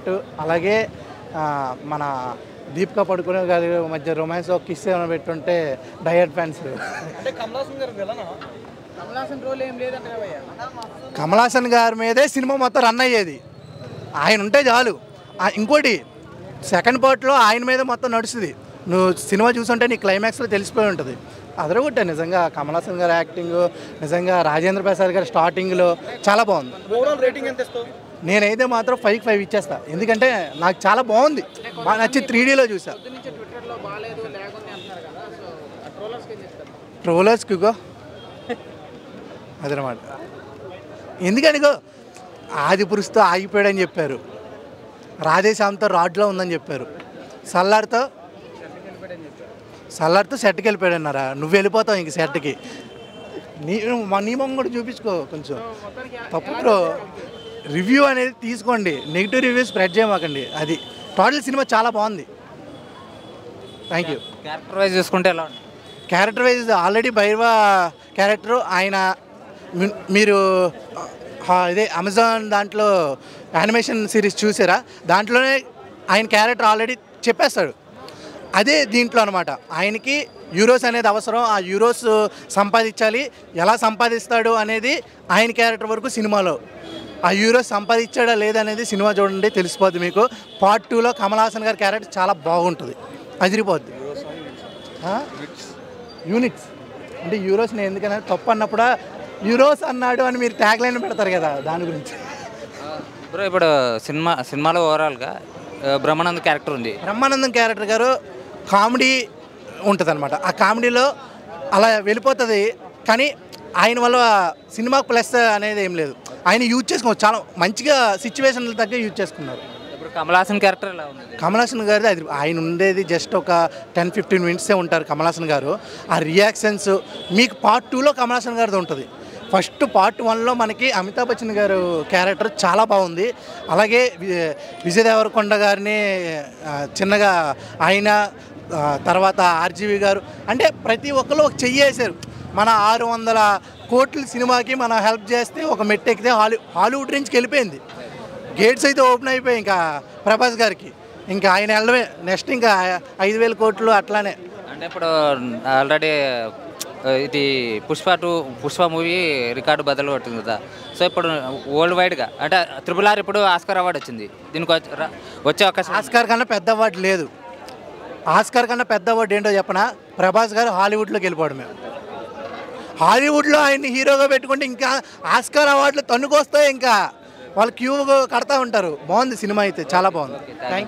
Character అలాగే ఆ, మన దీపికా పడుకునే గారి మధ్య రొమాన్స్ ఒక కిస్ ఏమైనా పెట్టుంటే డయట్ ఫ్యాన్స్ అంటే కమలాసన్ గారు విలనా కమలాసన్ రోల్ ఏం లేదంటే భయ్యా కమలాసన్ గారి మీదే సినిమా మొత్తం రన్ అయ్యేది ఆయన ఉంటే చాలు ఆ, ఇంకోటి సెకండ్ పార్ట్లో ఆయన మీద మొత్తం నడుస్తుంది నువ్వు సినిమా చూసుంటే నీ క్లైమాక్స్లో తెలిసిపోయి ఉంటుంది అదరగొట్టా నిజంగా కమలాసన్ గారి యాక్టింగ్ నిజంగా రాజేంద్ర ప్రసాద్ గారి స్టార్టింగ్లో చాలా బాగుంది ఓవరాల్ రేటింగ్ ఎంత ఇస్తావు నేనైతే మాత్రం ఫైవ్ ఫైవ్ ఇచ్చేస్తా ఎందుకంటే నాకు చాలా బాగుంది బాగా నచ్చి త్రీ డీలో చూసా పొద్దు నుంచి ట్విట్టర్లో బాగాలేదు లేకుంది అంటున్నారు కదా సో ఆ ట్రోలర్స్కి ఏం చెప్తారు ట్రోలర్స్కి గో అదనమాట ఎందుకనిగో ఆది పురుషుతో ఆగిపోయాడని చెప్పారు రాధేశ్యామ్తో రాడ్లో ఉందని చెప్పారు సల్లార్తో సల్లార్తో సెట్కి వెళ్ళిపోయాడన్నారా నువ్వు వెళ్ళిపోతావు ఇంక సెట్కి నీ మా నీ మొహం కూడా చూపించుకో కొంచెం తప్పు బ్రో రివ్యూ అనేది తీసుకోండి నెగిటివ్ రివ్యూ స్ప్రెడ్ చేయమాకండి అది టోటల్ సినిమా చాలా బాగుంది థ్యాంక్ యూ క్యారెక్టర్ వైజ్ చూసుకుంటే ఎలా ఉంది character wise already Bhairava character ఆయన మీ- మీరు ఆ, ఇదే అమెజాన్ దాంట్లో యానిమేషన్ సిరీస్ చూసారా దాంట్లోనే ఆయన క్యారెక్టర్ ఆల్రెడీ చెప్పేస్తాడు అదే దీంట్లో అనమాట ఆయనకి యూరోస్ అనేది అవసరం ఆ యూరోస్ సంపాదించాలి ఎలా సంపాదిస్తాడు అనేది ఆయన క్యారెక్టర్ వరకు సినిమాలో ఆ యూరోస్ సంపాదించాడా లేదనేది సినిమా చూడండి తెలిసిపోద్ది మీకు పార్ట్ టూలో కమల్ హాసన్ గారి క్యారెక్టర్ చాలా బాగుంటుంది అదిరిపోద్ది ఆ? యూనిట్స్ అంటే యూరోస్ నేను ఎందుకన్నా తప్పు అన్నప్పుడు యూరోస్ అన్నాడు అని మీరు ట్యాగ్ లైన్ పెడతారు కదా దాని గురించి బ్రో ఇప్పుడు సినిమా సినిమాలో ఓవరాల్గా బ్రహ్మానంద్ క్యారెక్టర్ ఉంది బ్రహ్మానందం క్యారెక్టర్ గారు కామెడీ ఉంటుంది అనమాట ఆ కామెడీలో అలా వెళ్ళిపోతుంది కానీ ఆయన వల్ల సినిమా ప్లస్ అనేది ఏం లేదు ఆయన యూజ్ చేసుకోవచ్చు చాలా మంచిగా సిచ్యువేషన్ల తగ్గ యూజ్ చేసుకున్నారు ఇప్పుడు కమల్ హాసన్ క్యారెక్టర్ ఎలా ఉంది కమల్ హాసన్ గారిది అది ఆయన ఉండేది జస్ట్ ఒక టెన్ ఫిఫ్టీన్ మినిట్సే ఉంటారు కమల్ హాసన్ గారు ఆ రియాక్షన్స్ మీకు పార్ట్ టూలో కమల్ హాసన్ గారిది ఉంటుంది ఫస్ట్ పార్ట్ వన్లో మనకి అమితాబ్ బచ్చన్ గారు క్యారెక్టర్ చాలా బాగుంది అలాగే వి- విజయ్ దేవరకొండ గారిని ఆ, చిన్నగా ఆయన ఆ, తర్వాత ఆర్జీవి గారు అంటే ప్రతి ఒక్కరు ఒక చెయ్యి వేశారు మన ఆరు వందల కోట్ల సినిమాకి మనం హెల్ప్ చేస్తే ఒక మెట్టు ఎక్కితే హాలీ హాలీవుడ్ రేంజ్కి వెళ్ళిపోయింది గేట్స్ అయితే ఓపెన్ అయిపోయాయి ఇంకా ప్రభాస్ గారికి ఇంకా ఆయన వెళ్ళవే నెక్స్ట్ ఇంకా ఐదు వేల కోట్లు అట్లానే అంటే ఇప్పుడు ఆల్రెడీ ఇది Pushpa two Pushpa movie record బదులు కొట్టింది కదా సో ఇప్పుడు వరల్డ్ వైడ్గా అంటే త్రిపుల్ ఆర్ ఇప్పుడు ఆస్కర్ అవార్డు వచ్చింది దీనికి వచ్చే రా- వచ్చే అవకాశం ఉంది. ఆస్కార్ కన్నా పెద్ద అవార్డు లేదు ఆస్కార్ కన్నా పెద్ద అవార్డు ఏంటో చెప్పనా ప్రభాస్ గారు హాలీవుడ్లోకి వెళ్ళిపోవడమే హాలీవుడ్లో ఆయన్ని హీరోగా పెట్టుకుంటే ఇంకా ఆస్కార్ అవార్డులు తన్నుకొస్తాయి ఇంకా వాళ్ళు క్యూ కడతా ఉంటారు బాగుంది సినిమా అయితే చాలా బాగుంది థ్యాంక్